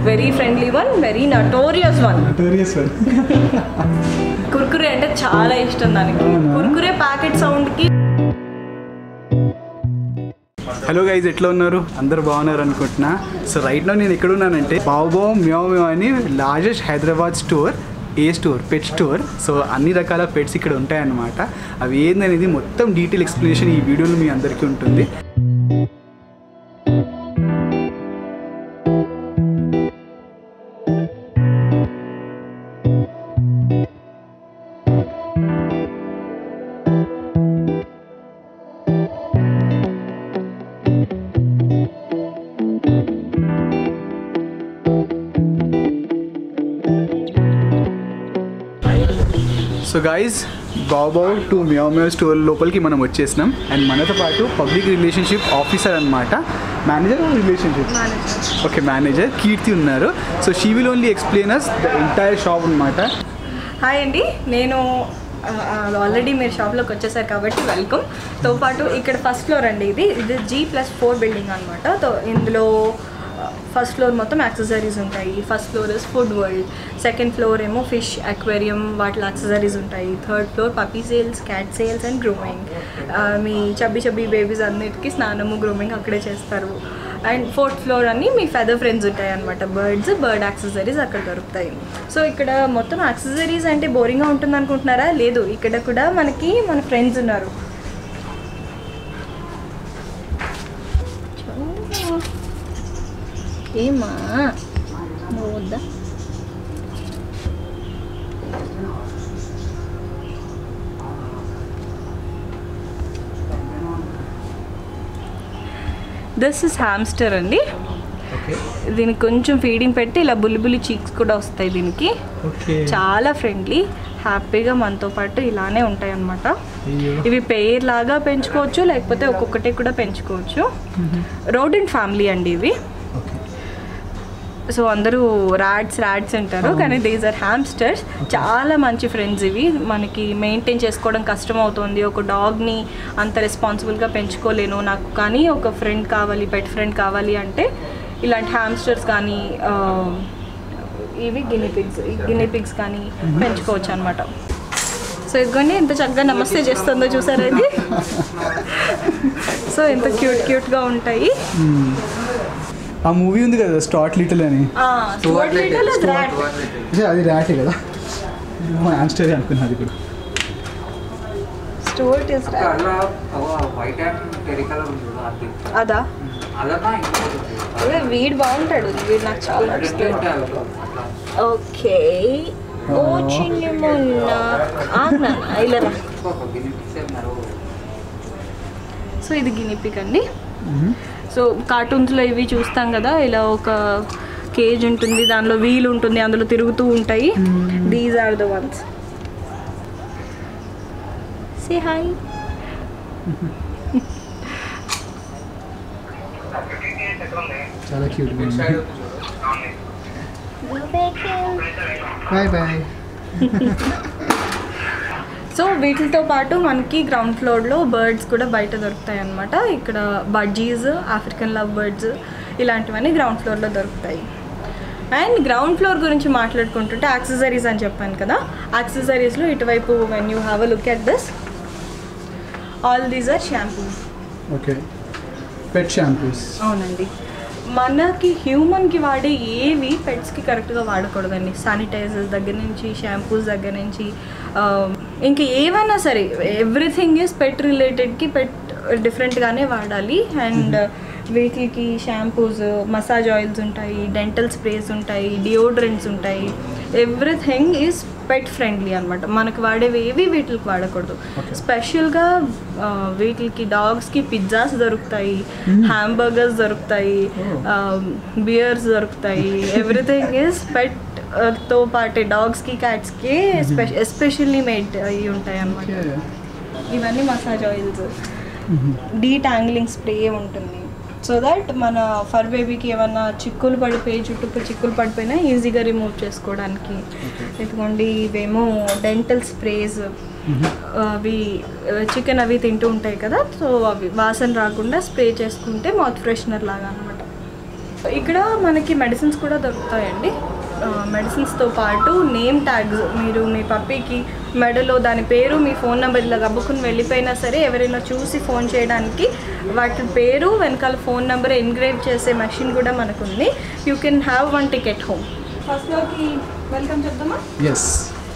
Very friendly one very notorious one notorious one Kurkure అంటే చాలా ఇష్టం దానికి అవునా? కుర్కురే ప్యాకెట్ సౌండ్కి హలో గైజ్ ఎట్లా ఉన్నారు అందరు బాగున్నారు అనుకుంటున్నా సో రైట్ నో నేను ఎక్కడ ఉన్నానంటే బావో మ్యావ్ మ్యావ్ అని largest Hyderabad store a store pet store so అన్ని రకాల పెట్స్ ఇక్కడ ఉంటాయన్నమాట అవి ఏందనేది మొత్తం డీటెయిల్ ఎక్స్ప్లెనేషన్ ఈ వీడియోలో మీ అందరికీ ఉంటుంది సో గైజ్ బాబావ్ టు మ్యావ్ మ్యావ్ స్టోర్ లోపలికి మనం వచ్చేసినాం అండ్ మనతో పాటు పబ్లిక్ రిలేషన్షిప్ ఆఫీసర్ అనమాట manager relationship okay manager Keerthi ఉన్నారు so she will only explain us the entire shop అనమాట హాయ్ అండి నేను ఆల్రెడీ మీరు షాప్లోకి వచ్చేసారు కాబట్టి వెల్కమ్ తో పాటు ఇక్కడ ఫస్ట్ ఫ్లోర్ అండి ఇది ఇది జీ ప్లస్ ఫోర్ బిల్డింగ్ అనమాట తో ఇందులో ఫస్ట్ ఫ్లోర్ మొత్తం యాక్సెసరీస్ ఉంటాయి first floor is food world second floor ఏమో ఫిష్ అక్వేరియం వాటి యాక్సెసరీస్ ఉంటాయి third floor puppy sales cat sales and grooming మీ చబ్బి చబ్బి బేబీస్ అన్నిటికీ స్నానము గ్రూమింగ్ అక్కడే చేస్తారు అండ్ ఫోర్త్ ఫ్లోర్ అన్ని మీ ఫెదర్ ఫ్రెండ్స్ ఉంటాయి అనమాట బర్డ్స్ బర్డ్ యాక్సెసరీస్ అక్కడ దొరుకుతాయి సో ఇక్కడ మొత్తం యాక్సెసరీస్ అంటే బోరింగ్గా ఉంటుంది అనుకుంటున్నారా లేదు ఇక్కడ కూడా మనకి మన ఫ్రెండ్స్ ఉన్నారు ఏమా నువ్వు వద్దా దిస్ ఇస్ హ్యామ్స్టర్ అండి ఓకే దీనికి కొంచెం ఫీడింగ్ పెట్టి ఇలా బుల్లి చీక్స్ కూడా వస్తాయి దీనికి ఓకే చాలా ఫ్రెండ్లీ హ్యాపీగా మనతో పాటు ఇలానే ఉంటాయి అన్నమాట అయ్యో ఇవి పేర్ లాగా పెంచుకోవచ్చు లేకపోతే ఒక్కొక్కటి కూడా పెంచుకోవచ్చు రోడ్ అండ్ ఫ్యామిలీ అండి ఇవి ఓకే సో అందరూ ర్యాడ్స్ ర్యాడ్స్ అంటారు కానీ దీస్ ఆర్ హ్యామ్స్టర్స్ చాలా మంచి ఫ్రెండ్స్ ఇవి మనకి మెయింటైన్ చేసుకోవడం కష్టం అవుతుంది ఒక డాగ్ని అంత రెస్పాన్సిబుల్గా పెంచుకోలేను నాకు కానీ ఒక ఫ్రెండ్ కావాలి పెట్ ఫ్రెండ్ కావాలి అంటే ఇలాంటి హ్యామ్స్టర్స్ కానీ ఆ, ఇవి గిని పిగ్స్ గిని పిగ్స్ కానీ పెంచుకోవచ్చు అనమాట సో ఇదిగోండి ఎంత చక్కగా నమస్తే చేస్తుందో చూసారా ఇది సో ఎంత క్యూట్ క్యూట్గా ఉంటాయి ఆ మూవీ ఉంది కదా స్టార్ట్ లిటిల్ అని స్టూవర్ట్ లిటిల్ ఇస్ rat. అంటే అది ర్యాటే కదా ఆన్స్టర్ అనుకున్నా అది కూడా స్టూవర్ట్ ఇస్ rat. అలా వైట్ అండ్ పెరి కలర్ ఉంది కదా, అది అదా అదన్నా ఇంకోటి ఉంది. అదే వీడు బాగుంటాడు వీడు నాకు చాలా రెండు నచ్చుతుంది ఉంటాయి అలా. అట్లా. ఓకే ఓ చిన్న మొన్న ఆగ్నా ఇలారా ఇంకొక గిన్నె ఉన్నారు సో ఇది గినిపిక్ అండి సో కార్టూన్స్లో ఇవి చూస్తాం కదా ఇలా ఒక కేజ్ ఉంటుంది దానిలో వీల్ ఉంటుంది అందులో తిరుగుతూ ఉంటాయి these are the ones say hi చాలా క్యూట్గా ఉంది బాయ్ బాయ్ సో వీటితో పాటు మనకి గ్రౌండ్ ఫ్లోర్లో బర్డ్స్ కూడా బయట దొరుకుతాయి అన్నమాట ఇక్కడ బడ్జీస్ ఆఫ్రికన్ లవ్ బర్డ్స్ ఇలాంటివన్నీ గ్రౌండ్ ఫ్లోర్లో దొరుకుతాయి అండ్ గ్రౌండ్ ఫ్లోర్ గురించి మాట్లాడుకుంటుంటే యాక్సెసరీస్ అని చెప్పాను కదా యాక్సెసరీస్లో ఇటువైపు when you have a look at this all these are shampoos okay pet shampoos అవునండి మనకి హ్యూమన్కి వాడే ఏవి పెట్స్కి కరెక్ట్గా వాడకూడదండి శానిటైజర్స్ దగ్గర నుంచి షాంపూస్ దగ్గర నుంచి ఆ, ఇంక ఏవైనా సరే ఎవ్రీథింగ్ ఈజ్ పెట్ రిలేటెడ్కి పెట్ డిఫరెంట్గానే వాడాలి అండ్ వీటికి షాంపూస్ మసాజ్ ఆయిల్స్ ఉంటాయి డెంటల్ స్ప్రేస్ ఉంటాయి డియోడ్రెంట్స్ ఉంటాయి ఎవ్రీథింగ్ ఈజ్ పెట్ ఫ్రెండ్లీ అనమాట మనకు వాడేవి ఏవి వీటికి వాడకూడదు Okay. స్పెషల్గా ఆ, వీటికి డాగ్స్కి పిజ్జాస్ దొరుకుతాయి హ్యాంబర్గర్స్ దొరుకుతాయి Oh. బియర్స్ దొరుకుతాయి ఎవ్రీథింగ్ ఈజ్ పెట్ తో పాటే డాగ్స్కి క్యాట్స్కి ఎస్పెషల్లీ మేడ్ అయి ఉంటాయి అన్నమాట ఇవన్నీ మసాజ్ ఆయిల్స్ డీటాంగ్లింగ్ స్ప్రే ఉంటుంది సో దట్ మన ఫర్ బేబీకి ఏమన్నా చిక్కులు పడిపోయి చుట్టూ చిక్కులు పడిపోయినా ఈజీగా రిమూవ్ చేసుకోవడానికి ఇదిగోండి ఇవేమో డెంటల్ స్ప్రేస్ అవి చికెన్ అవి తింటూ ఉంటాయి కదా సో అవి వాసన రాకుండా స్ప్రే చేసుకుంటే మౌత్ ఫ్రెషనర్ లాగా అనమాట ఇక్కడ మనకి మెడిసిన్స్ కూడా దొరుకుతాయండి మెడిసిన్స్తో పాటు నేమ్ ట్యాగ్స్ మీరు మీ పప్పీకి మెడలో దాని పేరు మీ ఫోన్ నెంబర్ ఇలా రబ్బుకుని వెళ్ళిపోయినా సరే ఎవరైనా చూసి ఫోన్ చేయడానికి వాటి పేరు వెనకాల ఫోన్ నెంబర్ ఎన్గ్రేవ్ చేసే మెషిన్ కూడా మనకుంది you can have one ticket home ఫస్ట్లోకి వెల్కమ్ చెప్తామా ఎస్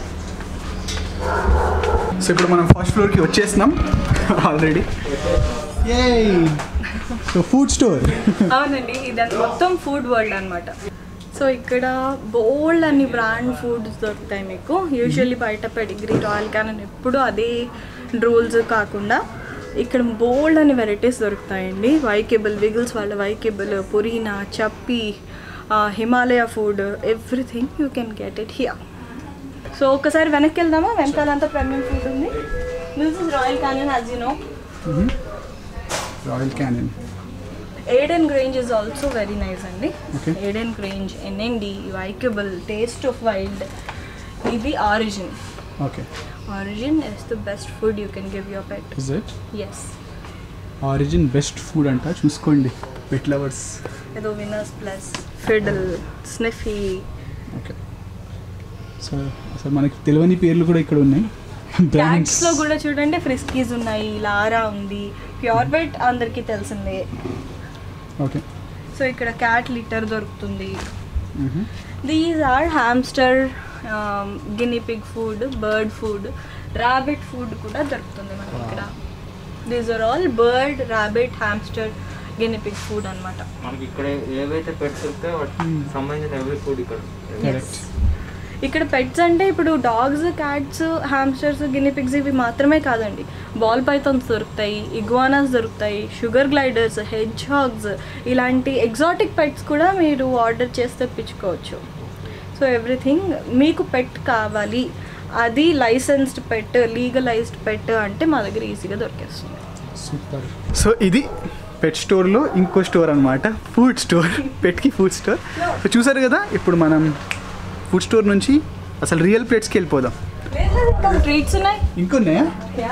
సో ఇప్పుడు మనం ఫస్ట్ ఫ్లోర్కి వచ్చేసినాం ఆల్రెడీ ఏ సో ఫుడ్ స్టోర్ అవునండి ఇదంతా మొత్తం ఫుడ్ వరల్డ్ అనమాట సో ఇక్కడ బోల్డ్ అన్ని బ్రాండ్ ఫుడ్స్ దొరుకుతాయి మీకు యూజువల్లీ బయట పెడిగ్రీ రాయల్ క్యానన్ ఎప్పుడు అదే రూల్స్ కాకుండా ఇక్కడ బోల్డ్ అని వెరైటీస్ దొరుకుతాయండి వైకేబుల్ విగిల్స్ వాళ్ళ వైకేబుల్ Purina Chappi Himalaya food everything you can get it here so ఒకసారి వెనక్కి వెళ్దామా వెనకాలంతా ప్రీమియం ఫుడ్ ఉంది this is Royal Canin as you know Royal Canin Arden Grange is also very nice అండి Okay. ఏడెన్ గ్రేంజ్ ఎన్ఎండి వైకబుల్ taste of wild ఇది Orijen okay Orijen is the best food you can give your pet is it yes Orijen best food అంట చూసుకోండి pet lovers ఏదో winners plus ఫిడల్ స్నిఫీ okay so అసలు మనకి తెలియని పేర్లు కూడా ఇక్కడ ఉన్నాయి బ్రాండ్స్ క్యాట్స్లో కూడా చూడండి ఫ్రిస్కీస్ ఉన్నాయి లారా ఉంది ప్యూర్ బెట్ అందరికీ తెలిసిందే ఓకే సో ఇక్కడ క్యాట్ లిటర్ దొరుకుతుంది these are hamster guinea pig food bird food rabbit food కూడా దొరుకుతుంది మనకి ఇక్కడ these are all bird rabbit hamster guinea pig food అనమాట మనకి ఇక్కడ ఏవైతే పెట్స్ దొరుకుతాయో వాటికి సంబంధించిన ఎవ్రీ ఫుడ్ ఇక్కడ కరెక్ట్ ఇక్కడ పెట్స్ అంటే ఇప్పుడు dogs cats hamsters guinea pigs ఇవి మాత్రమే కాదండి బాల్ పైథాన్స్ దొరుకుతాయి ఇగ్వానాస్ దొరుకుతాయి షుగర్ గ్లైడర్స్ హెడ్ హాగ్స్ ఇలాంటి ఎగ్జాటిక్ పెట్స్ కూడా మీరు ఆర్డర్ చేసి తెప్పించుకోవచ్చు సో ఎవ్రీథింగ్ మీకు పెట్ కావాలి అది లైసెన్స్డ్ పెట్ లీగలైజ్డ్ పెట్ అంటే మా దగ్గర ఈజీగా దొరికేస్తుంది సూపర్ సో ఇది పెట్ స్టోర్లో ఇంకో స్టోర్ అనమాట ఫుడ్ స్టోర్ పెట్కి ఫుడ్ స్టోర్ సో చూసారు కదా ఇప్పుడు మనం ఫుడ్ స్టోర్ నుంచి అసలు రియల్ ప్లేట్స్కి వెళ్ళిపోదాం ట్రీట్స్ ఉన్నాయి ఇంకొన్నాయా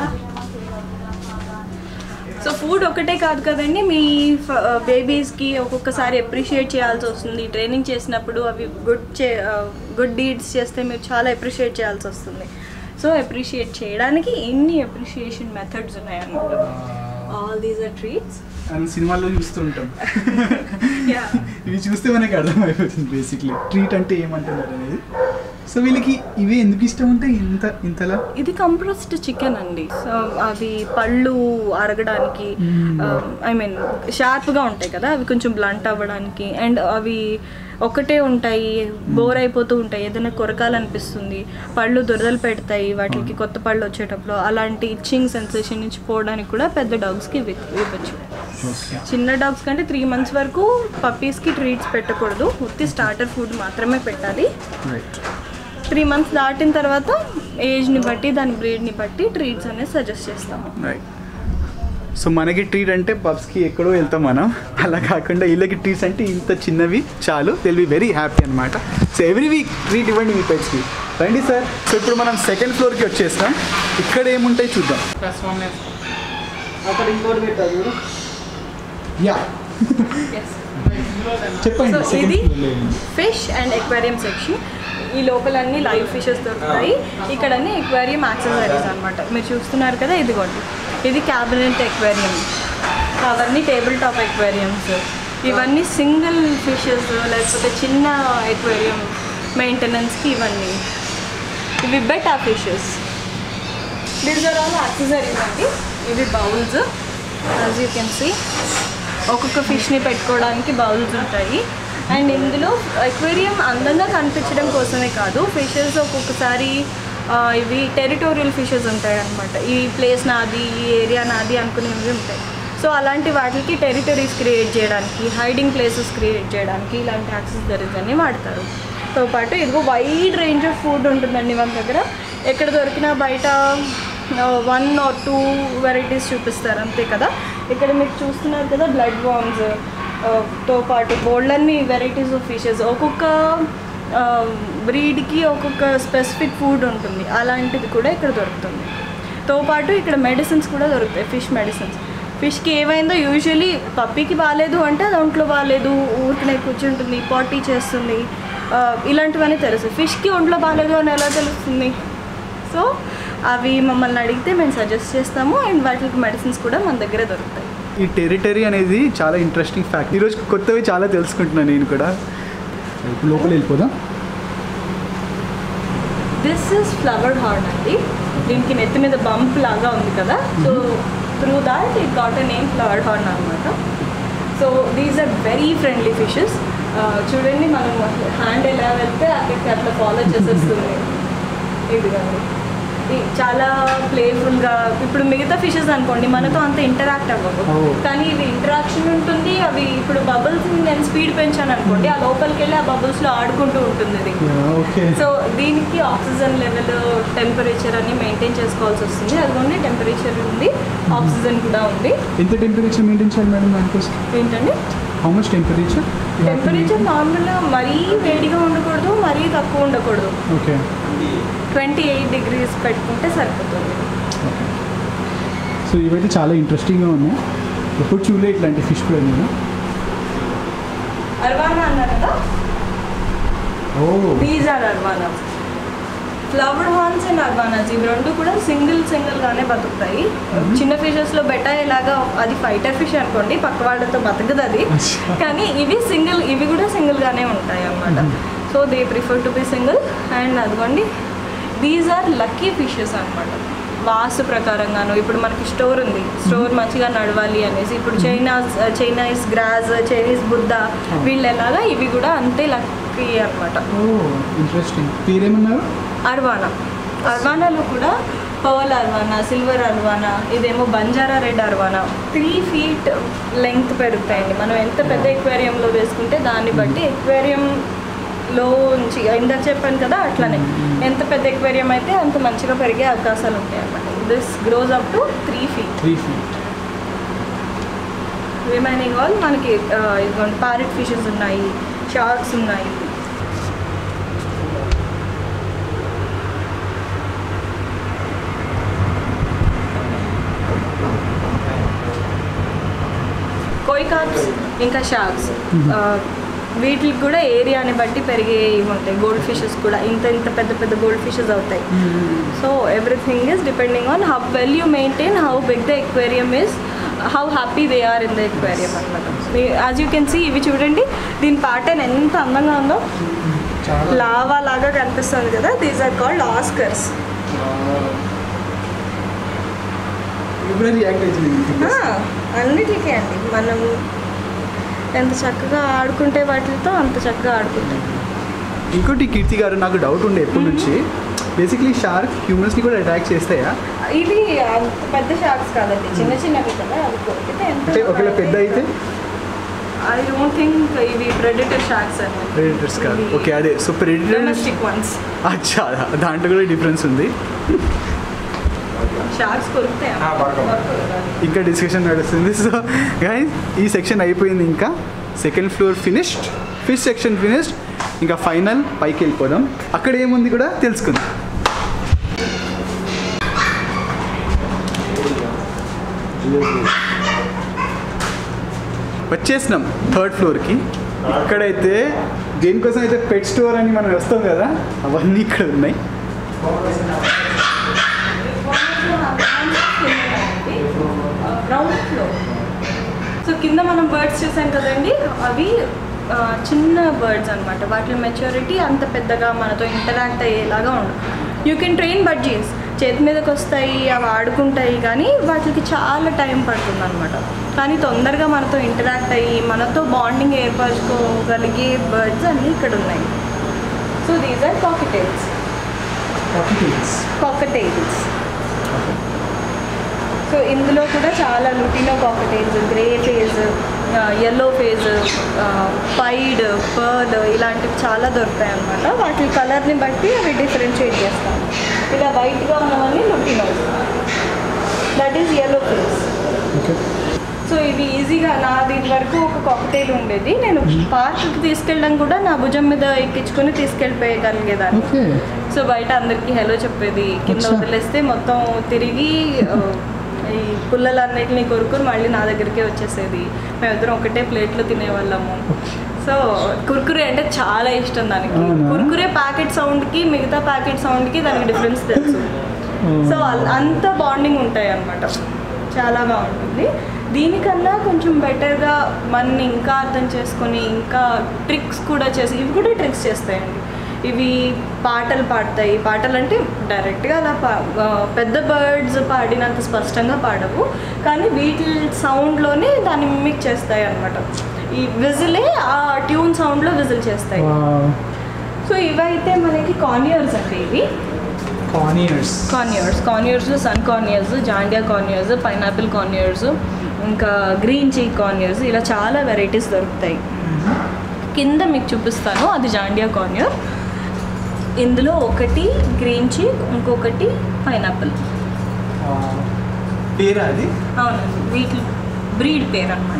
సో ఫుడ్ ఒకటే కాదు కదండి మీ బేబీస్కి ఒక్కొక్కసారి అప్రిషియేట్ చేయాల్సి వస్తుంది ట్రైనింగ్ చేసినప్పుడు అవి గుడ్ చే గుడ్ డీడ్స్ చేస్తే మీరు చాలా అప్రిషియేట్ చేయాల్సి వస్తుంది సో అప్రిషియేట్ చేయడానికి ఎన్ని అప్రిషియేషన్ మెథడ్స్ ఉన్నాయన్నమాట ఆల్ దీస్ ఆర్ ట్రీట్స్ అని సినిమాల్లో చూస్తుంటాం ఇవి చూస్తే మనకి అర్థమైపోతుంది బేసిక్లీ ట్రీట్ అంటే ఏమంటున్నారు అనేది సో వీళ్ళకి ఇవి ఎందుకు ఇష్టం ఉంటాయి ఇంత ఇంతలా ఇది కంప్రెస్డ్ చికెన్ అండి సో అవి పళ్ళు అరగడానికి ఐ మీన్ షార్ప్గా ఉంటాయి కదా అవి కొంచెం బ్లంట్ అవ్వడానికి అండ్ అవి ఒకటే ఉంటాయి బోర్ అయిపోతూ ఉంటాయి ఏదైనా కొరకాలనిపిస్తుంది పళ్ళు దురదలు పెడతాయి వాటికి కొత్త పళ్ళు వచ్చేటప్పుడు అలాంటి ఇచ్చింగ్ సెన్సేషన్ నుంచి పోవడానికి కూడా పెద్ద డాగ్స్కి ఇవి ఇవ్వచ్చు ఓకే చిన్న డాగ్స్ కంటే త్రీ మంత్స్ వరకు పప్పీస్కి ట్రీట్స్ పెట్టకూడదు ఉత్తి స్టార్టర్ ఫుడ్ మాత్రమే పెట్టాలి రైట్ త్రీ మంత్స్ దాటిన తర్వాత ఏజ్ని బట్టి దాని బ్రీడ్ని బట్టి ట్రీట్స్ అనేది సజెస్ట్ చేస్తాము రైట్ సో మనకి ట్రీట్ అంటే పబ్స్కి ఎక్కడో వెళ్తాం మనం అలా కాకుండా వీళ్ళకి ట్రీట్స్ అంటే ఇంత చిన్నవి చాలు విల్ బి వెరీ హ్యాపీ అనమాట సో ఎవ్రీ వీక్ ట్రీట్ ఇవ్వండి మీ పెట్స్కి రండి సార్ సో ఇప్పుడు మనం సెకండ్ ఫ్లోర్కి వచ్చేస్తాం ఇక్కడ ఏముంటాయి చూద్దాం అక్కడ ఇంకోటి పెట్టారు యా చెప్పండి సో second ఇది floor లో ఏముంది? ఫిష్ అండ్ ఎక్వేరియం సెక్షన్ ఈ లోపల అన్ని లైవ్ ఫిషెస్ దొరుకుతాయి ఇక్కడ అన్ని ఎక్వేరియం యాక్సెసరీస్ అనమాట మీరు చూస్తున్నారు కదా ఇదిగోండి ఇది క్యాబినెట్ ఎక్వేరియం అవన్నీ టేబుల్ టాప్ ఎక్వేరియంస్ ఇవన్నీ సింగిల్ ఫిషెస్ లేకపోతే చిన్న ఎక్వేరియం మెయింటెనెన్స్కి ఇవన్నీ ఇవి betta fishes these are all accessories అండి ఇవి bowls as you can see ఒక్కొక్క ఫిష్ని పెట్టుకోవడానికి బౌల్స్ ఉంటాయి అండ్ ఇందులో ఎక్వేరియం అందంగా కనిపించడం కోసమే కాదు ఫిషెస్ ఒక్కొక్కసారి ఆ, ఇవి టెరిటోరియల్ ఫిషెస్ ఉంటాయి అనమాట ఈ ప్లేస్ నాది ఈ ఏరియా నాది అనుకునేవి ఉంటాయి సో అలాంటి వాటికి టెరిటరీస్ క్రియేట్ చేయడానికి హైడింగ్ ప్లేసెస్ క్రియేట్ చేయడానికి ఇలాంటి యాక్సెసరీస్ అన్ని వాడతారు తో పాటు ఇదిగో వైడ్ రేంజ్ ఆఫ్ ఫుడ్ ఉంటుందండి మన దగ్గర ఎక్కడ దొరికినా బయట వన్ ఆర్ టూ వెరైటీస్ చూపిస్తారు అంతే కదా ఇక్కడ మీరు చూస్తున్నారు కదా బ్లడ్ వామ్స్ తో పాటు బోల్డ్ వెరైటీస్ ఆఫ్ ఫిషెస్ ఒక్కొక్క బ్రీడ్కి ఒక్కొక్క స్పెసిఫిక్ ఫుడ్ ఉంటుంది అలాంటిది కూడా ఇక్కడ దొరుకుతుంది తో పాటు ఇక్కడ మెడిసిన్స్ కూడా దొరుకుతాయి ఫిష్ మెడిసిన్స్ ఫిష్కి ఏమైందో యూజువలీ పప్పీకి బాగాలేదు అంటే అది ఒంట్లో బాగాలేదు ఊరికనే కూర్చుంటుంది పాటీ చేస్తుంది ఆ, ఇలాంటివన్నీ తెలుసు ఫిష్కి ఒంట్లో బాగాలేదు అని ఎలా తెలుస్తుంది సో అవి మమ్మల్ని అడిగితే మేము సజెస్ట్ చేస్తాము అండ్ వాటికి మెడిసిన్స్ కూడా మన దగ్గర దొరుకుతాయి ఈ టెరిటరీ అనేది చాలా ఇంట్రెస్టింగ్ ఫ్యాక్ట్ ఈరోజు కొత్తవి చాలా తెలుసుకుంటున్నాను నేను కూడా ఇప్పుడు లోపల వెళ్ళిపోదాం దిస్ ఇస్ ఫ్లవర్ హార్న్ అండి దీనికి నెత్తి మీద బంప్ లాగా ఉంది కదా so through that it got a name flower horn అనమాట so these are very friendly fishes చూడండి మనం హ్యాండ్ ఎలా వెళ్తే అక్కడికి అట్లా ఫాలో చేసేస్తుంది ఇది కానీ ఈ చాలా ప్లేఫుల్గా ఇప్పుడు మిగతా ఫిషెస్ అనుకోండి మనతో అంత ఇంటరాక్ట్ అవ్వవు Oh. కానీ ఇవి ఇంటరాక్షన్ ఉంటుంది అవి ఇప్పుడు బబుల్స్ నేను స్పీడ్ పెంచాను అనుకోండి ఆ లోపలికి వెళ్ళి ఆ బబుల్స్లో ఆడుకుంటూ ఉంటుంది ఇది ఓకే సో దీనికి ఆక్సిజన్ లెవెల్ టెంపరేచర్ అన్ని మెయింటైన్ చేసుకోవాల్సి వస్తుంది అదిగోండి టెంపరేచర్ ఉంది ఆక్సిజన్ కూడా ఉంది ఎంత టెంపరేచర్ మెయింటైన్ చేయాలి మేడం దానికోసం ఏంటండి హౌ మచ్ టెంపరేచర్ టెంపరేచర్ నార్మల్గా మరీ వేడిగా ఉండకూడదు మరీ తక్కువ ఉండకూడదు ఓకే ట్వంటీ ఎయిట్ డిగ్రీస్ పెట్టుకుంటే సరిపోతుంది సో ఇవైతే చాలా ఇంట్రెస్టింగ్గా ఉన్నాయి ఎప్పుడు చూడలే ఇట్లాంటి ఫిష్ కూడా నేను అర్వానా అన్నారు కదా oh these are arowana flower horns and arowanas ఇవి రెండు కూడా సింగిల్ సింగిల్ గానే బతుకుతాయి చిన్న ఫిషెస్ లో బెటా ఎలాగా అది ఫైటర్ ఫిష్ అనుకోండి పక్క వాళ్ళతో బతకదు అది కానీ ఇవి సింగిల్ ఇవి కూడా సింగిల్ గానే ఉంటాయి అన్నమాట so they prefer to be single and అదిగోండి దీస్ ఆర్ లక్కీ ఫిషెస్ అన్నమాట వాస్తు ప్రకారంగాను ఇప్పుడు మనకి స్టోర్ ఉంది స్టోర్ మంచిగా నడవాలి అనేసి ఇప్పుడు China's Chinese grass Chinese Buddha వీళ్ళు ఎలాగా ఇవి కూడా అంతే లక్కీ అన్నమాట ఓ ఇంట్రెస్టింగ్ పేరేమన్నారు అర్వానా అర్వానాలో కూడా పర్ల్ అర్వానా సిల్వర్ అర్వానా ఇదేమో బంజారా red arowana three feet length పెరుగుతాయండి మనం ఎంత పెద్ద ఎక్వేరియంలో వేసుకుంటే దాన్ని బట్టి ఎక్వేరియంలో నుంచి ఇందాక చెప్పాను కదా అట్లనే ఎంత పెద్ద ఎక్వేరియం అయితే అంత మంచిగా పెరిగే అవకాశాలు ఉంటాయి అన్నమాట this grows up to three feet three feet remaining all మనకి ఇదిగోండి పారెట్ ఫిషెస్ ఉన్నాయి షార్క్స్ ఉన్నాయి కోయికాప్స్ ఇంకా షార్క్స్ వీటికి కూడా ఏరియాని బట్టి పెరిగే ఇవి ఉంటాయి గోల్డ్ ఫిషెస్ కూడా ఇంత ఇంత పెద్ద పెద్ద గోల్డ్ ఫిషెస్ అవుతాయి so everything is depending on how well you maintain how big the aquarium is how happy they are in the aquarium అనమాట యాజ్ యూ కెన్ సీ ఇవి చూడండి దీని ప్యాటర్న్ ఎంత అందంగా ఉందో చాలా లావా లాగా కనిపిస్తుంది కదా దీస్ ఆర్ కాల్డ్ ఆస్కర్స్ ఇప్పుడు రియాక్ట్ అవుతుంది అన్నిటికీ అండి మనం ఎంత చక్కగా ఆడుకుంటే వాటితో అంత చక్కగా ఆడుకుంటాయి ఇంకోటి కీర్తి గారు నాకు డౌట్ ఉండే ఎప్పటి నుంచి బేసిక్లీ షార్క్ హ్యూమన్స్ని కూడా అటాక్ చేస్తాయా ఇవి అంత పెద్ద షార్క్స్ కాదండి చిన్న చిన్నవి కదా అవి కొరికితే ఎంత అంటే ఒకవేళ పెద్ద అయితే ఐ డోంట్ థింక్ ఇవి ప్రెడిటర్ షార్క్స్ అండి ప్రెడిటర్స్ కాదు ఓకే అదే సో ప్రెడిటర్ డొమెస్టిక్ వన్స్ అచ్చా దాంట్లో కూడా డిఫరెన్స్ ఉంది షార్క్స్ కొరుకుతాయి ఆ, పడుకో. ఇంకా డిస్కషన్ నడుస్తుంది సో గైస్ ఈ సెక్షన్ అయిపోయింది ఇంకా second floor finished fish section finished ఇంకా ఫైనల్ పైకి వెళ్ళిపోదాం అక్కడ ఏముంది కూడా తెలుసుకుందాం వచ్చేసినాం థర్డ్ ఫ్లోర్కి ఇక్కడైతే దేనికోసం అయితే పెట్ స్టోర్ అని మనం వస్తాం కదా అవన్నీ ఇక్కడ ఉన్నాయి గ్రౌండ్ ఫ్లోర్ సో కింద మనం బర్డ్స్ చూసాం కదండి అవి ఆ, చిన్న బర్డ్స్ అనమాట వాటి మెచ్యూరిటీ అంత పెద్దగా మనతో ఇంటరాక్ట్ అయ్యేలాగా ఉండదు యూ కెన్ ట్రైన్ బడ్జీస్ చేతి మీదకి వస్తాయి అవి ఆడుకుంటాయి కానీ వాటికి చాలా టైం పడుతుంది అనమాట కానీ తొందరగా మనతో ఇంటరాక్ట్ అయ్యి మనతో బాండింగ్ ఏర్పరచుకోగలిగే బర్డ్స్ అన్నీ ఇక్కడ ఉన్నాయి so these are cockatiels cockatiels so ఇందులో కూడా చాలా lutino cockatiels grey phase yellow phase pied pearl ఇలాంటివి చాలా దొరుకుతాయి అన్నమాట వాటి కలర్ని బట్టి అవి డిఫరెన్షియేట్ చేస్తాం ఇలా వైట్గా ఉన్నవన్నీ lutino that is yellow phase okay so ఇవి ఈజీగా నాది ఇది వరకు ఒక కాకటైల్ ఉండేది నేను పార్క్కి తీసుకెళ్ళడం కూడా నా భుజం మీద ఎక్కించుకొని తీసుకెళ్ళిపోయగలిగేదాన్ని ఓకే సో బయట అందరికీ హలో చెప్పేది కింద అచ్చా. వదిలేస్తే మొత్తం తిరిగి ఆ, ఈ పుల్లలన్నిటిని కొరుకుని మళ్ళీ నా దగ్గరికే వచ్చేసేది మేమిద్దరం ఒకటే ప్లేట్లో తినేవాళ్ళము సో కుర్కురే అంటే చాలా ఇష్టం దానికి అవునా? కుర్కురే ప్యాకెట్ సౌండ్కి మిగతా ప్యాకెట్ సౌండ్కి దానికి డిఫరెన్స్ తెలుసు సో అల్- అంత బాండింగ్ ఉంటాయి అన్నమాట చాలా బాగుంటుంది దీనికన్నా కొంచెం బెటర్గా మనని ఇంకా అర్థం చేసుకొని ఇంకా ట్రిక్స్ కూడా చేసి ఇవి కూడా ట్రిక్స్ చేస్తాయండి ఇవి పాటలు పాడతాయి పాటలు అంటే డైరెక్ట్గా అలా పా ఆ, పెద్ద బర్డ్స్ పాడినంత స్పష్టంగా పాడవు కానీ వీటి సౌండ్లోనే దాన్ని మిమిక్ చేస్తాయి అనమాట ఈ విజిలే ఆ ట్యూన్ సౌండ్లో విజిల్ చేస్తాయి సో ఇవైతే మనకి కానియర్స్ అండి ఇవి కానియర్స్ కార్నియర్స్ కార్నియర్స్ సన్ కార్నియర్స్ జాండియా కార్నియర్స్ పైనాపిల్ కార్నియర్స్ ఇంకా గ్రీన్ చీక్ కార్నియర్స్ ఇలా చాలా వెరైటీస్ దొరుకుతాయి కింద మీకు చూపిస్తాను అది జాండియా కార్నియర్ ఇందులో ఒకటి గ్రీన్ చీక్ ఇంకొకటి పైనాపిల్ పేరా అది అవునండి వీటి బ్రీడ్ పేరు అనమాట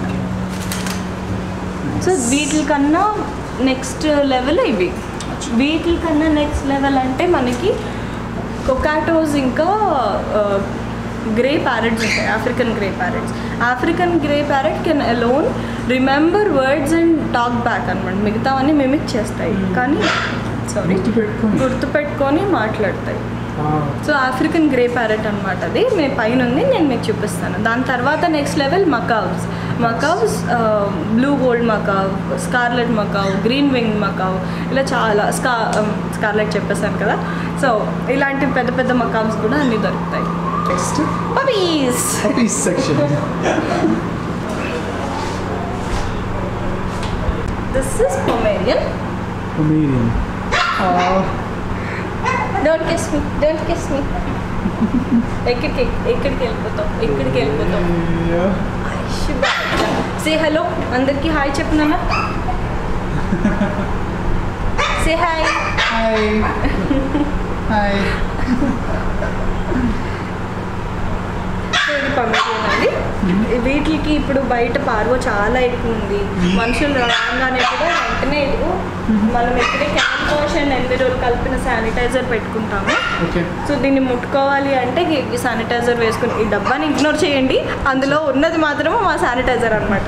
సో వీటి కన్నా నెక్స్ట్ లెవెల్ ఇవి వీటి కన్నా నెక్స్ట్ లెవెల్ అంటే మనకి కొకాటోస్ ఇంకా గ్రే ప్యారెట్స్ ఉంటాయి African grey parrots African grey parrot can alone remember words and talk back అనమాట మిగతావన్నీ మిమిక్ చేస్తాయి కానీ సారీ గుర్తుపెట్టుకొని. గుర్తుపెట్టుకొని మాట్లాడతాయి సో ఆఫ్రికన్ గ్రే ప్యారెట్ అనమాట అది మేము పైన ఉంది నేను మీకు చూపిస్తాను దాని తర్వాత next level macaws macaws blue gold macaw scarlet macaw green wing macaw ఇలా చాలా స్కా స్కార్లెట్ చెప్పేసాను కదా సో ఇలాంటి పెద్ద పెద్ద మకావ్స్ కూడా అన్నీ దొరుకుతాయి నెక్స్ట్ పపీస్ పీస్ section this is Pomeranian medium don't kiss me don't kiss me ఎక్కడికి ఎక్కడికి వెళ్ళిపోతాం ఎక్కడికి వెళ్ళిపోతాం సే హలో అందరికి హాయ్ చెప్పినా సే హాయ్ హాయ్ హాయ్ ఇది పంపించాను అండి వీటికి ఇప్పుడు బయట పార్వ చాలా ఎక్కువ ఉంది మనుషులు రాగానే కూడా వెంటనే ఇదిగో మనం ఎక్కడే క్యాన్ వాష్ అండ్ ఎన్విరోల్ కలిపిన శానిటైజర్ పెట్టుకుంటాము ఓకే సో దీన్ని ముట్టుకోవాలి అంటే ఈ శానిటైజర్ వేసుకుని ఈ డబ్బాని ఇగ్నోర్ చేయండి అందులో ఉన్నది మాత్రమే మా శానిటైజర్ అనమాట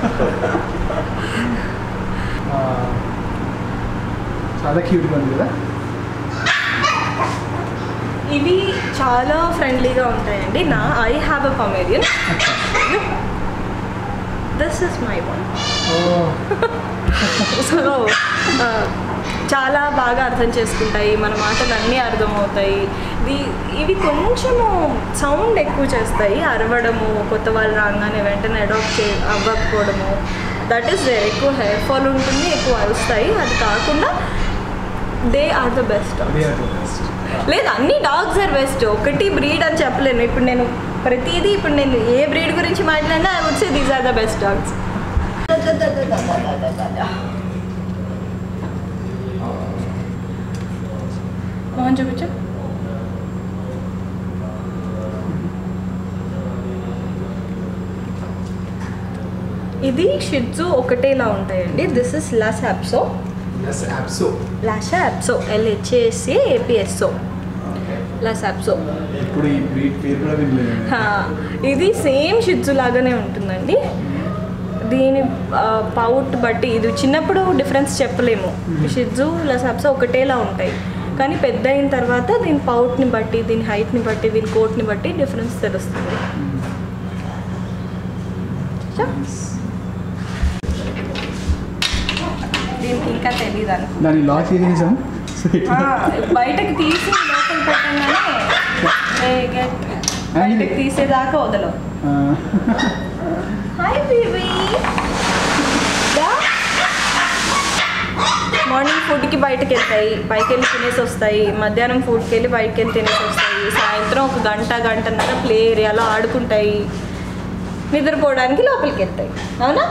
చాలా క్యూట్గా ఉంది కదా ఇవి చాలా ఫ్రెండ్లీగా ఉంటాయండి నా I have a Pomeranian this is my one so చాలా బాగా అర్థం చేసుకుంటాయి మన మాటలు అన్నీ అర్థమవుతాయి ఇది ఇవి కొంచెము సౌండ్ ఎక్కువ చేస్తాయి అరవడము కొత్త వాళ్ళు రాగానే వెంటనే అడాప్ట్ చే అవ్వకపోవడము దట్ ఈస్ ఎక్కువ హెయిర్ ఫాల్ ఉంటుంది ఎక్కువ అరుస్తాయి అది కాకుండా they are the best They are the best. లేదు అన్ని డాగ్స్ ఆర్ బెస్ట్ ఒకటి బ్రీడ్ అని చెప్పలేను ఇప్పుడు నేను ప్రతిదీ ఇప్పుడు నేను ఏ బ్రీడ్ గురించి మాట్లాడినా I would say these are the best dogs Mohan చూపించు ఇది షిడ్జు ఒకటేలా ఉంటాయండి this is Lhasa Apso Yes, Abso. Lhasa Apso L H A C A P S O Lhasa Apso ఇప్పుడు ఈ బ్రీడ్ పేరు కూడా వినలేదు హా, ఇది సేమ్ షిడ్జు లాగానే ఉంటుందండి దీని పౌట్ బట్టి ఇది చిన్నప్పుడు డిఫరెన్స్ చెప్పలేము షిడ్జు లసాప్స్ ఒకటేలా ఉంటాయి కానీ పెద్ద అయిన తర్వాత దీని పౌట్ని బట్టి దీని హైట్ని బట్టి దీని కోట్ని బట్టి డిఫరెన్స్ తెలుస్తుంది చా? దీనికి ఇంకా తెలియదు అనుకో దాన్ని లాక్ చేసేసాం సో ఆ, బయటకు తీసి లోపల పెట్టగానే they get బయటకు తీసేదాకా వదలవు హాయ్ బేబీ మార్నింగ్ ఫుడ్కి బయటకు వెళ్తాయి పైకి వెళ్ళి తినేసి వస్తాయి మధ్యాహ్నం ఫుడ్కి వెళ్ళి బయటకు వెళ్ళి తినేసి వస్తాయి సాయంత్రం ఒక గంట గంటన్నర ప్లే ఏరియాలో ఆడుకుంటాయి నిద్రపోవడానికి లోపలికి వెళ్తాయి అవునా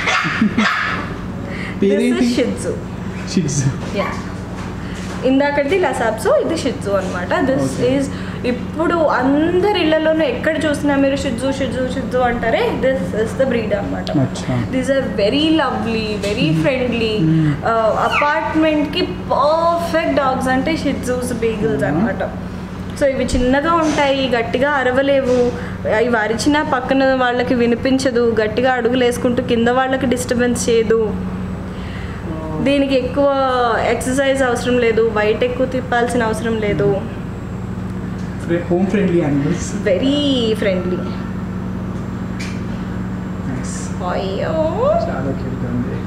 పేరేంటి షిడ్జు షిట్స్ యా ఇందాకటిది లసాప్సో ఇది షిడ్జు అనమాట దిస్ Okay. ఈజ్ ఇప్పుడు అందరి ఇళ్లలోనూ ఎక్కడ చూసినా మీరు షిడ్జు షిడ్జు షిడ్జు అంటారే దిస్ ఇస్ ద బ్రీడ్ అనమాట అచ్చా these are very lovely very friendly అపార్ట్మెంట్కి పర్ఫెక్ట్ డాగ్స్ అంటే షిడ్జూస్ బీగిల్స్ అనమాట సో ఇవి చిన్నగా ఉంటాయి గట్టిగా అరవలేవు ఇవి అరిచినా పక్కన వాళ్ళకి వినిపించదు గట్టిగా అడుగులు వేసుకుంటూ కింద వాళ్ళకి డిస్టర్బెన్స్ చేయదు దీనికి ఎక్కువ ఎక్సర్సైజ్ అవసరం లేదు బయట ఎక్కువ తిప్పాల్సిన అవసరం లేదు home friendly animals very friendly nice అయ్యో చాలా క్యూట్గా ఉంది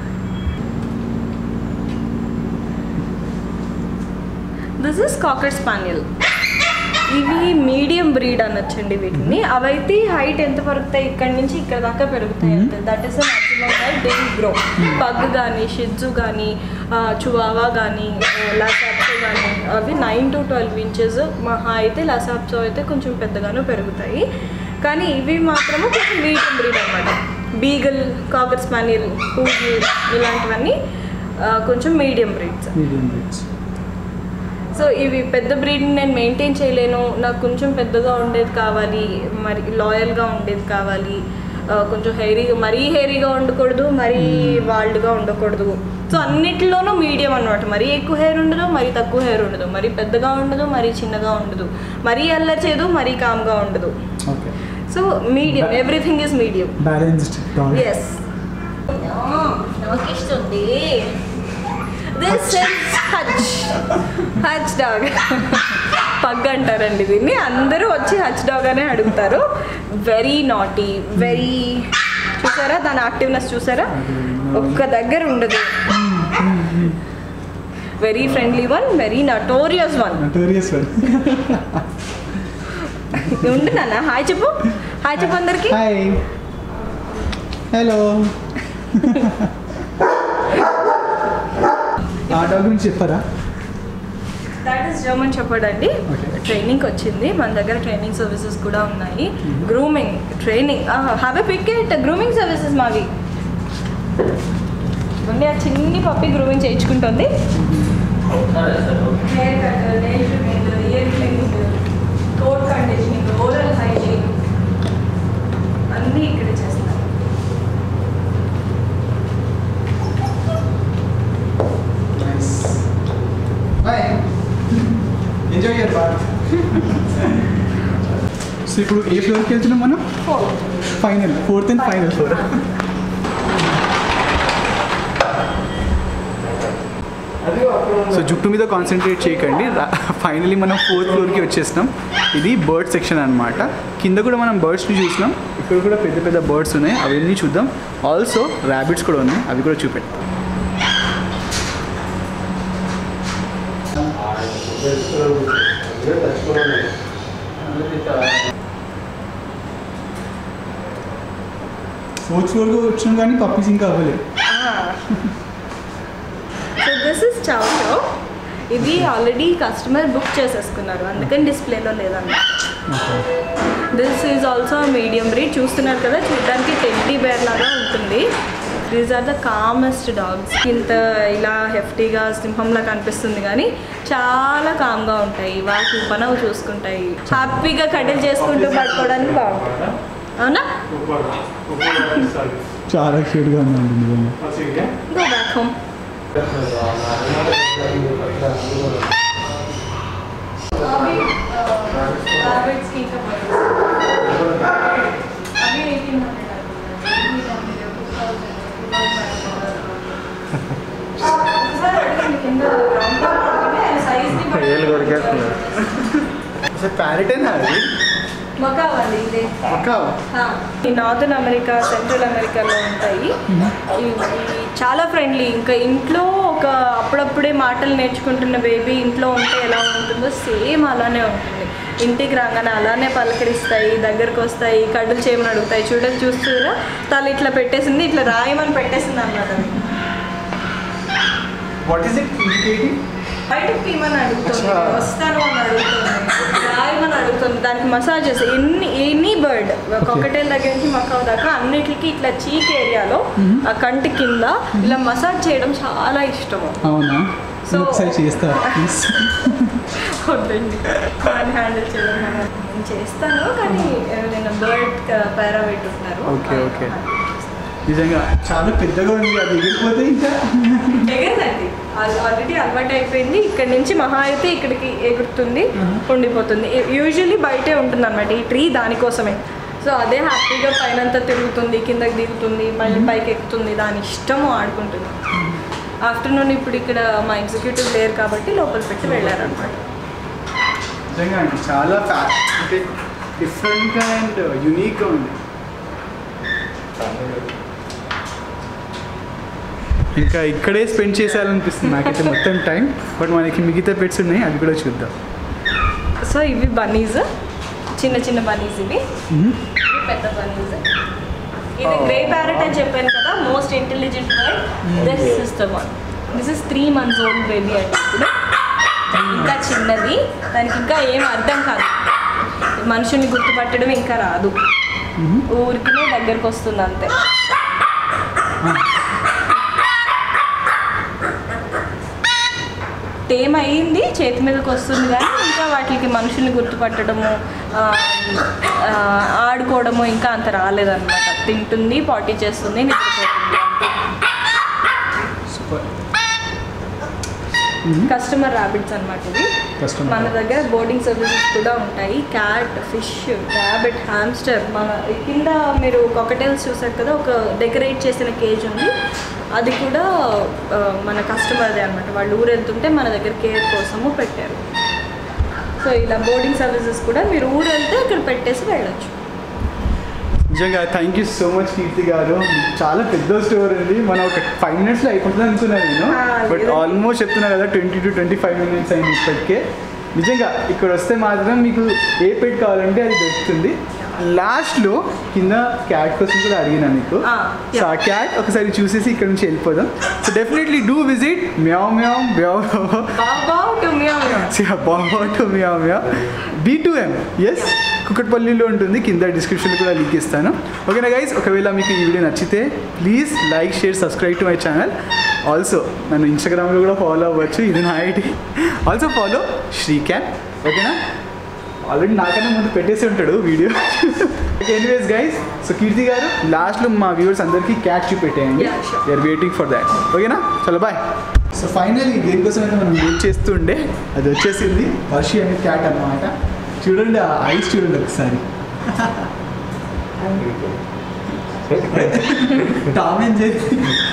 దిస్ ఇస్ కాకర్ స్పానియల్ ఇవి మీడియం బ్రీడ్ అనొచ్చండి వీటిని అవైతే హైట్ ఎంత పెరుగుతాయి ఇక్కడ నుంచి ఇక్కడ దాకా పెరుగుతాయి అంతే that is maximum height they grow pug కానీ షిడ్జు కానీ చువావా కానీ లాసాప్సో కానీ అవి నైన్ టు ట్వెల్వ్ ఇంచెస్ మహా అయితే లాసాప్సో అయితే కొంచెం పెద్దగాను పెరుగుతాయి కానీ ఇవి మాత్రము కొంచెం మీడియం బ్రీడ్ అనమాట బీగల్ కాకర్ స్పానియల్ పూజల్ ఇలాంటివన్నీ ఆ, కొంచెం medium breeds medium breeds so ఇవి పెద్ద బ్రీడ్ని నేను మెయింటైన్ చేయలేను నాకు కొంచెం పెద్దగా ఉండేది కావాలి మరి లాయల్గా ఉండేది కావాలి ఆ, కొంచెం హెయిరీగా మరీ హెయిరీగా ఉండకూడదు మరీ వాల్డ్గా ఉండకూడదు సో అన్నిటిలోనూ మీడియం అనమాట మరీ ఎక్కువ హెయిర్ ఉండదు మరీ తక్కువ హెయిర్ ఉండదు మరీ పెద్దగా ఉండదు మరీ చిన్నగా ఉండదు మరీ అల్లరి చేయదు మరీ కామ్గా ఉండదు okay so medium everything is medium balanced dog yes నాకు ఇస్తుంది this is Hutch Hutch dog pug అంటారండి దీన్ని అందరూ వచ్చి హచ్ డాగ్ అనే అడుగుతారు వెరీ నాటీ వెరీ చూసారా దాని యాక్టివ్నెస్ చూసారా ఒక్క దగ్గర ఉండదు very friendly one very notorious one notorious one ఉండు నాన్న హాయ్ చెప్పు హాయ్ చెప్పు అందరికి హాయ్ హలో ఆ డాగ్ గురించి చెప్పారా దాట్ ఈస్ జర్మన్ చెప్పర్డ్ అండి Okay. ట్రైనింగ్ వచ్చింది మన దగ్గర ట్రైనింగ్ సర్వీసెస్ కూడా ఉన్నాయి grooming training have a picket grooming services మావి ఉంది ఆ చిన్ని పప్పి గ్రూమింగ్ చేయించుకుంటుంది hair cut nail trimming ear cleaning coat conditioning oral hygiene అన్నీ ఇక్కడ చేస్తాం nice hi enjoy your bath so ఇప్పుడు ఏ ఫ్లోర్కి వెళ్తున్నాం మనం final fourth and final floor so జుట్టు మీద కాన్సన్ట్రేట్ చేయకండి ఫైనలీ మనం ఫోర్త్ ఫ్లోర్కి వచ్చేసినాం ఇది బర్డ్ సెక్షన్ అన్నమాట కింద కూడా మనం బర్డ్స్ని చూసినాం ఇక్కడ కూడా పెద్ద పెద్ద బర్డ్స్ ఉన్నాయి అవన్నీ చూద్దాం ఆల్సో ర్యాబిట్స్ కూడా ఉన్నాయి అవి కూడా చూపెట్టాం ఫోర్త్ ఫ్లోర్కి వచ్చినాం కానీ పప్పీస్ ఇంకా అవ్వలేదు so this is chow chow ఇది ఆల్రెడీ కస్టమర్ బుక్ చేసేసుకున్నారు అందుకని డిస్ప్లేలో లేదన్నమాట this is also medium breed చూస్తున్నారు కదా చూడడానికి టెడ్డీ బేర్ లాగా ఉంటుంది these are the calmest dogs ఇంత ఇలా హెఫ్టీగా సింహంలా కనిపిస్తుంది కానీ చాలా కామ్గా ఉంటాయి వాటి పనవు చూసుకుంటాయి హ్యాపీగా కటిల్ చేసుకుంటూ పడుకోవడానికి బాగుంటుంది అవునా చాలా క్యూట్గా ఉందండి నిజంగా గో బ్యాక్ హోమ్ rabbits की का अभी 1800 ఏళ్ళు కొరికేస్తున్నారు అసలు ప్యారెటేనా అది మకావాలి ఇదే పక్కా ఈ నార్థన్ అమెరికా సెంట్రల్ అమెరికాలో ఉంటాయి ఇవి చాలా ఫ్రెండ్లీ ఇంకా ఇంట్లో ఒక అప్పుడప్పుడే మాటలు నేర్చుకుంటున్న బేబీ ఇంట్లో ఉంటే ఎలా ఉంటుందో సేమ్ అలానే ఉంటుంది ఇంటికి రాగానే అలానే పలకరిస్తాయి దగ్గరకు వస్తాయి కడ్డులు చేయమని అడుగుతాయి చూడని చూస్తురా తల ఇట్లా పెట్టేసింది ఇట్లా రాయమని పెట్టేసింది అన్నమాట వాట్ ఈస్ ఇట్ ఇండికేటింగ్ బయటకు తీయమని అడుగుతుంది అచ్చా. వస్తాను అని అడుగుతుంది రాయమని అడుగుతుంది దానికి మసాజెస్ ఎన్ని ఎనీ బర్డ్ కాకటేల్ దగ్గర నుంచి మకావ్ దాకా అన్నిటికీ ఇట్లా చీక్ ఏరియాలో ఆ కంటి కింద ఇలా మసాజ్ చేయడం చాలా ఇష్టము అవునా So- ఒకసారి చేస్తా ప్లీజ్ వద్దండి దాన్ని హ్యాండిల్ చేయడం నాకు- నేను చేస్తాను కానీ నేను బర్డ్ పేరా పెట్టున్నారు Okay, okay. నిజంగా చాలా పెద్దగా ఉంది అది ఎగిరిపోతే ఇంకా ఎగరదండి ఆల్రెడీ అలవాటు అయిపోయింది ఇక్కడ నుంచి మహా అయితే ఇక్కడికి ఎగురుతుంది ఉండిపోతుంది యూజువల్లీ బయటే ఉంటుంది అనమాట ఈ ట్రీ దానికోసమే సో అదే హ్యాపీగా పైనంతా తిరుగుతుంది కిందకి దిగుతుంది మళ్ళీ పైకి ఎక్కుతుంది దాని ఇష్టము ఆడుకుంటుంది ఆఫ్టర్నూన్ ఇప్పుడు ఇక్కడ మా ఎగ్జిక్యూటివ్ లేరు కాబట్టి లోపల పెట్టి వెళ్ళారనమాట నిజంగా అండి చాలా ఫ్యా అంటే డిఫరెంట్గా అండ్ యూనిక్గా ఉంది ఇంకా ఇక్కడే స్పెండ్ చేసేయాలనిపిస్తుంది నాకైతే మొత్తం టైం బట్ మనకి మిగతా పెట్స్ ఉన్నాయి అవి కూడా చూద్దాం సో ఇవి బనీస్ చిన్న చిన్న బనీస్ ఇవి ఇవి పెద్ద బనీస్ ఇది గ్రే ప్యారెట్ అని చెప్పాను కదా most intelligent bird this is the one this is three months old baby అంటే ఇప్పుడు ఇంకా చిన్నది దానికి ఇంకా ఏం అర్థం కాదు మనుషుల్ని గుర్తుపట్టడం ఇంకా రాదు ఊరికినే దగ్గరకు వస్తుంది అంతే టేమ్ అయ్యింది చేతి మీదకి వస్తుంది కానీ ఇంకా వాటికి మనుషుల్ని గుర్తుపట్టడము ఆ, ఆ, ఆడుకోవడము ఇంకా అంత రాలేదన్నమాట తింటుంది పాటీ చేస్తుంది నిద్రపోతుంది సూపర్ కస్టమర్ ర్యాబిట్స్ అనమాట ఇవి Customer మన దగ్గర బోర్డింగ్ సర్వీసెస్ కూడా ఉంటాయి క్యాట్ ఫిష్ ర్యాబిట్ హ్యామ్స్టర్ మన కింద మీరు కాకటైల్స్ చూసారు కదా ఒక డెకరేట్ చేసిన కేజ్ ఉంది అది కూడా ఆ, మన కస్టమర్దే అనమాట వాళ్ళు ఊరు వెళ్తుంటే మన దగ్గర కేర్ కోసము పెట్టారు సో ఇలా బోర్డింగ్ సర్వీసెస్ కూడా మీరు ఊరు వెళ్తే ఇక్కడ పెట్టేసి వెళ్ళొచ్చు నిజంగా thank you so much Keerthi garu చాలా పెద్ద స్టోర్ ఉంది మనం ఒక ఫైవ్ మినిట్స్లో అయిపోతుంది అనుకున్నాను నేను ఆ, బట్ లేదండి. ఆల్మోస్ట్ చెప్తున్నా కదా twenty to twenty five minutes అయింది ఇప్పటికే నిజంగా ఇక్కడ వస్తే మాత్రం మీకు ఏ పెట్ కావాలంటే అది దొరుకుతుంది లాస్ట్లో కింద క్యాట్ కోసం కూడా అడిగినా మీకు ఆ, సో ఆ క్యాట్ ఒకసారి చూసేసి ఇక్కడ నుంచి వెళ్ళిపోదాం సో డెఫినెట్లీ డూ విజిట్ మ్యావ్ మ్యావ్ మ్యావ్ బాబా టు మియావ్ బాగుంటు meow meow B to M S కుక్కట్పల్లిలో ఉంటుంది కింద డిస్క్రిప్షన్ కూడా లింక్ ఇస్తాను ఓకేనా గైస్ ఒకవేళ మీకు ఈ వీడియో నచ్చితే please like share subscribe to my channel also నన్ను ఇన్స్టాగ్రామ్లో కూడా ఫాలో అవ్వచ్చు ఇది నా ID also follow Srikanth ఓకేనా ఆల్రెడీ నాకన్నా ముందు పెట్టేసి ఉంటాడు video anyways guys so Keerthi garu లాస్ట్లో మా వ్యూవర్స్ అందరికీ క్యాట్ చూపెట్టేయండి Yeah, sure. We're waiting for that ఓకేనా చలో బాయ్ సో ఫైనల్లీ దేనికోసం అయితే మనం వెయిట్ చేస్తుండే అది వచ్చేసింది వర్షి అనే క్యాట్ అన్నమాట చూడండి ఆ ఐస్ చూడండి ఒకసారి టామ్ ఏం చేసి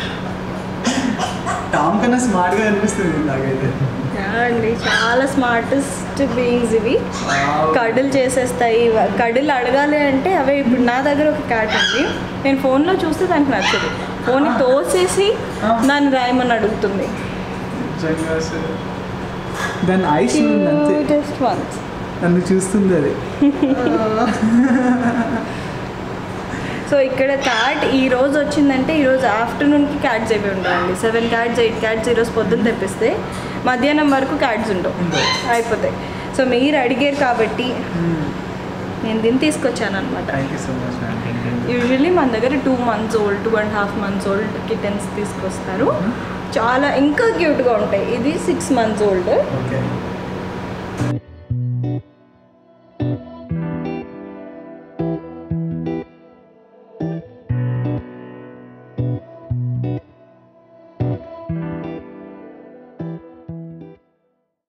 టామ్ కన్నా స్మార్ట్గా అనిపిస్తుంది నాకైతే అండి చాలా స్మార్టెస్ట్ బీయింగ్స్ ఇవి కడులు చేసేస్తాయి కడులు అడగాలి అంటే అవే ఇప్పుడు నా దగ్గర ఒక క్యాట్ ఉంది నేను ఫోన్లో చూస్తే దానికి నచ్చదు ఫోన్ తోసేసి దాన్ని రాయమని అడుగుతుంది నిజంగా అసలు దాని ఐస్ చూడండి అంతే జస్ట్ వన్స్ నన్ను చూస్తుంది అది సో ఇక్కడ క్యాట్ ఈ రోజు వచ్చిందంటే ఈ రోజు ఆఫ్టర్నూన్కి క్యాట్స్ అయిపోయి ఉండాలండి సెవెన్ క్యాట్స్ ఎయిట్ క్యాట్స్ ఈరోజు పొద్దున్న తెప్పిస్తే మధ్యాహ్నం వరకు క్యాట్స్ ఉండవు ఉండవు. అయిపోతాయి సో మీరు అడిగారు కాబట్టి నేను దీన్ని తీసుకొచ్చాను అనమాట thank you so much ma'am usually మన దగ్గర two months old two and half months old kittens తీసుకొస్తారు చాలా ఇంకా క్యూట్గా ఉంటాయి ఇది సిక్స్ మంత్స్ ఓల్డ్ ఓకే